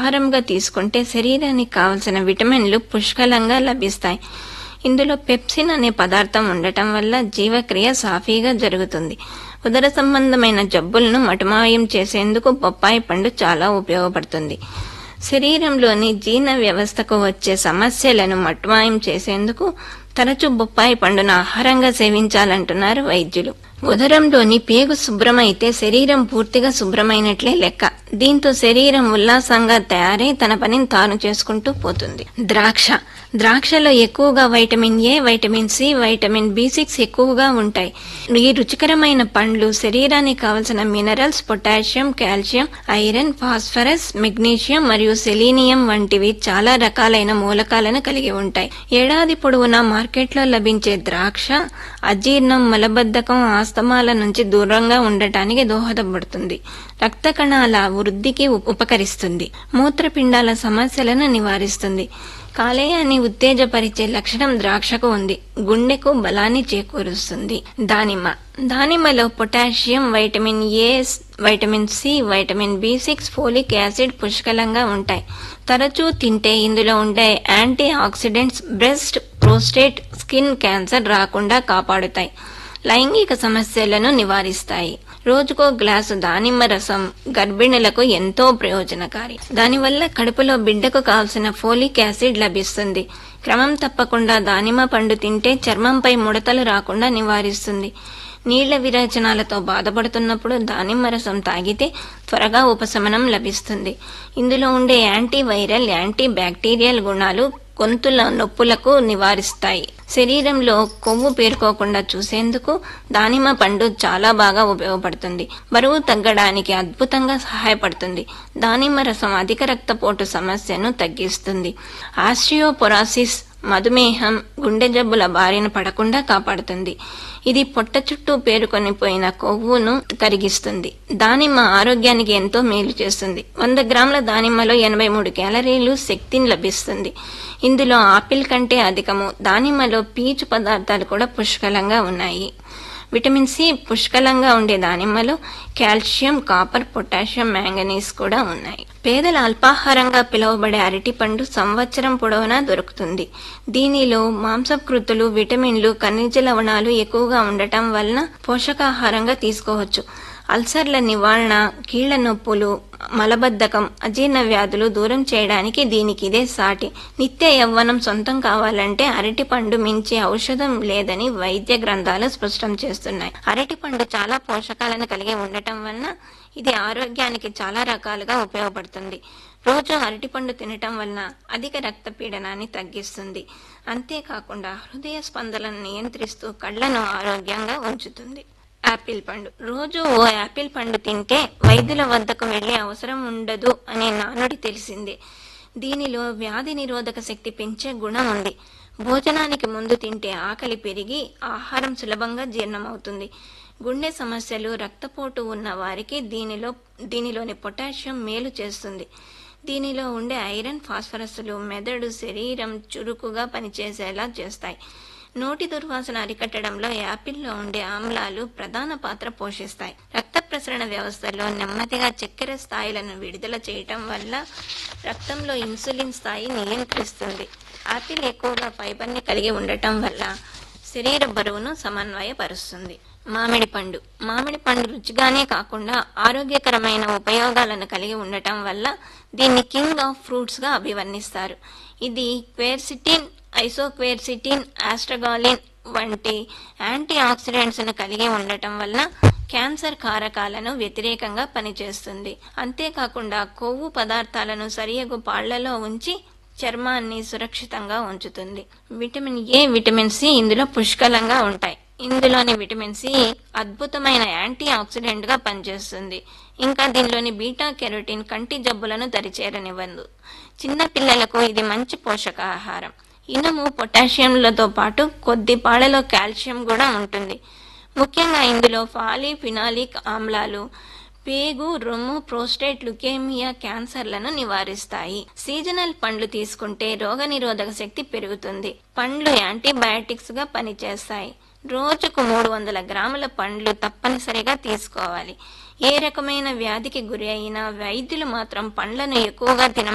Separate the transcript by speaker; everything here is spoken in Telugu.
Speaker 1: ఆహారంగా తీసుకుంటే శరీరానికి కావలసిన విటమిన్లు పుష్కలంగా లభిస్తాయి ఇందులో పెప్సిన్ అనే పదార్థం ఉండటం వల్ల జీవక్రియ సాఫీగా జరుగుతుంది ఉదర సంబంధమైన జబ్బులను మటుమాయం చేసేందుకు బొప్పాయి పండు చాలా ఉపయోగపడుతుంది శరీరంలోని జీర్ణ వ్యవస్థకు వచ్చే సమస్యలను మటుమాయం చేసేందుకు తరచూ బొప్పాయి పండును ఆహారంగా సేవించాలంటున్నారు వైద్యులు ఉదరంలోని పేగు శుభ్రమైతే శరీరం పూర్తిగా శుభ్రమైనట్లే లెక్క దీంతో శరీరం ఉల్లాసంగా తయారై తన పనిని తాను చేసుకుంటూ పోతుంది ద్రాక్ష ద్రాక్షలో ఎక్కువగా vitamin A vitamin C vitamin B six ఎక్కువగా ఉంటాయి ఈ రుచికరమైన పండ్లు శరీరానికి కావలసిన minerals potassium calcium iron phosphorus magnesium మరియు సెలీనియం వంటివి చాలా రకాలైన మూలకాలను కలిగి ఉంటాయి ఏడాది పొడవునా మార్కెట్లో లభించే ద్రాక్ష అజీర్ణం మలబద్ధకం ఆస్తమాల నుంచి దూరంగా ఉండటానికి దోహదపడుతుంది రక్త కణాల వృద్ధికి ఉపకరిస్తుంది మూత్రపిండాల సమస్యలను నివారిస్తుంది కాలేయాన్ని ఉత్తేజపరిచే లక్షణం ద్రాక్షకు ఉంది గుండెకు బలాన్ని చేకూరుస్తుంది దానిమ్మ దానిమ్మలో potassium vitamin A vitamin C vitamin B six folic acid పుష్కలంగా ఉంటాయి తరచూ తింటే ఇందులో ఉండే antioxidants breast prostate skin cancer రాకుండా కాపాడుతాయి లైంగిక సమస్యలను నివారిస్తాయి రోజుకో గ్లాసు దానిమ్మ రసం గర్భిణులకు ఎంతో ప్రయోజనకారి దానివల్ల కడుపులో బిడ్డకు కావలసిన ఫోలిక్ యాసిడ్ లభిస్తుంది క్రమం తప్పకుండా దానిమ్మ పండు తింటే చర్మంపై ముడతలు రాకుండా నివారిస్తుంది నీళ్ల విరేచనాలతో బాధపడుతున్నప్పుడు దానిమ్మ రసం తాగితే త్వరగా ఉపశమనం లభిస్తుంది ఇందులో ఉండే యాంటీ వైరల్ యాంటీ బ్యాక్టీరియల్ గుణాలు గొంతుల నొప్పులకు నివారిస్తాయి శరీరంలో కొవ్వు పేరుకోకుండా చూసేందుకు దానిమ్మ పండు చాలా బాగా ఉపయోగపడుతుంది బరువు తగ్గడానికి అద్భుతంగా సహాయపడుతుంది దానిమ్మ రసం అధిక రక్తపోటు సమస్యను తగ్గిస్తుంది ఆస్ట్రియోపొరాసిస్ మధుమేహం గుండె జబ్బుల బారిన పడకుండా కాపాడుతుంది ఇది పొట్ట చుట్టూ పేరుకొని పోయిన కొవ్వును కరిగిస్తుంది దానిమ్మ ఆరోగ్యానికి ఎంతో మేలు చేస్తుంది వంద గ్రాముల దానిమ్మలో ఎనభై మూడు క్యాలరీలు శక్తిని లభిస్తుంది ఇందులో ఆపిల్ కంటే అధికము దానిమ్మలో పీచు పదార్థాలు కూడా పుష్కలంగా ఉన్నాయి విటమిన్ సి పుష్కలంగా ఉండే దానిమ్మలో కాల్షియం కాపర్ పొటాషియం మ్యాంగనీస్ కూడా ఉన్నాయి పేదల అల్పాహారంగా పిలువబడే అరటిపండు సంవత్సరం పొడవునా దొరుకుతుంది దీనిలో మాంసకృతులు విటమిన్లు ఖనిజ లవణాలు ఎక్కువగా ఉండటం వలన పోషకాహారంగా తీసుకోవచ్చు అల్సర్ల నివారణ కీళ్ల నొప్పులు మలబద్ధకం అజీర్ణ వ్యాధులు దూరం చేయడానికి దీనికి ఇదే సాటి నిత్య యవ్వనం సొంతం కావాలంటే అరటిపండు మించి ఔషధం లేదని వైద్య గ్రంథాలు స్పష్టం చేస్తున్నాయి అరటిపండు చాలా పోషకాలను కలిగి ఉండటం వలన ఇది ఆరోగ్యానికి చాలా రకాలుగా ఉపయోగపడుతుంది రోజు అరటిపండు తినటం వలన అధిక రక్తపీడనాన్ని తగ్గిస్తుంది అంతేకాకుండా హృదయ స్పందనను నియంత్రిస్తూ కళ్లను ఆరోగ్యంగా ఉంచుతుంది యాపిల్ పండు రోజు ఓ యాపిల్ పండు తింటే వైద్యుల వద్దకు వెళ్లే అవసరం ఉండదు అనే నానుడి తెలిసిందే దీనిలో వ్యాధి నిరోధక శక్తి పెంచే గుణం ఉంది భోజనానికి ముందు తింటే ఆకలి పెరిగి ఆహారం సులభంగా జీర్ణమవుతుంది గుండె సమస్యలు రక్తపోటు ఉన్న వారికి దీనిలో దీనిలోని పొటాషియం మేలు చేస్తుంది దీనిలో ఉండే ఐరన్ ఫాస్ఫరస్లు మెదడు శరీరం చురుకుగా పనిచేసేలా చేస్తాయి నోటి దుర్వాసన అరికట్టడంలో యాపిల్లో ఉండే ఆమ్లాలు ప్రధాన పాత్ర పోషిస్తాయి రక్త ప్రసరణ వ్యవస్థలో నెమ్మదిగా చక్కెర స్థాయిలను విడుదల చేయటం వల్ల రక్తంలో ఇన్సులిన్ స్థాయి నియంత్రిస్తుంది ఆపిల్ ఎక్కువగా ఫైబర్ని కలిగి ఉండటం వల్ల శరీర బరువును సమన్వయపరుస్తుంది మామిడి పండు మామిడి పండు రుచిగానే కాకుండా ఆరోగ్యకరమైన ఉపయోగాలను కలిగి ఉండటం వల్ల దీన్ని కింగ్ ఆఫ్ ఫ్రూట్స్ గా అభివర్ణిస్తారు ఇది క్వేర్సిటిన్ ఐసోక్వేర్సిటిన్ ఆస్ట్రగాలిన్ వంటి యాంటీ ఆక్సిడెంట్స్ ను కలిగి ఉండటం వలన క్యాన్సర్ కారకాలను వ్యతిరేకంగా పనిచేస్తుంది అంతేకాకుండా కొవ్వు పదార్థాలను సరియగు పాళ్లలో ఉంచి చర్మాన్ని సురక్షితంగా ఉంచుతుంది విటమిన్ ఏ విటమిన్ సి ఇందులో పుష్కలంగా ఉంటాయి ఇందులోని విటమిన్ సి అద్భుతమైన యాంటీ ఆక్సిడెంట్ గా పనిచేస్తుంది ఇంకా దీనిలోని బీటా కెరోటిన్ కంటి జబ్బులను దరిచేరనివ్వదు చిన్న పిల్లలకు ఇది మంచి పోషకాహారం ఇనుము పొటాషియంలతో పాటు కొద్ది పాలలో కాల్షియం కూడా ఉంటుంది ముఖ్యంగా ఇందులో ఫాలిఫినాలిక్ ఆమ్లాలు పేగు రొమ్ము ప్రోస్టేట్ లుకేమియా క్యాన్సర్లను నివారిస్తాయి సీజనల్ పండ్లు తీసుకుంటే రోగనిరోధక శక్తి పెరుగుతుంది పండ్లు యాంటీబయాటిక్స్ గా పనిచేస్తాయి రోజుకు మూడు వందల గ్రాముల పండ్లు తప్పనిసరిగా తీసుకోవాలి ఏ రకమైన వ్యాధికి గురి అయినా వైద్యులు మాత్రం పండ్లను ఎక్కువగా తిన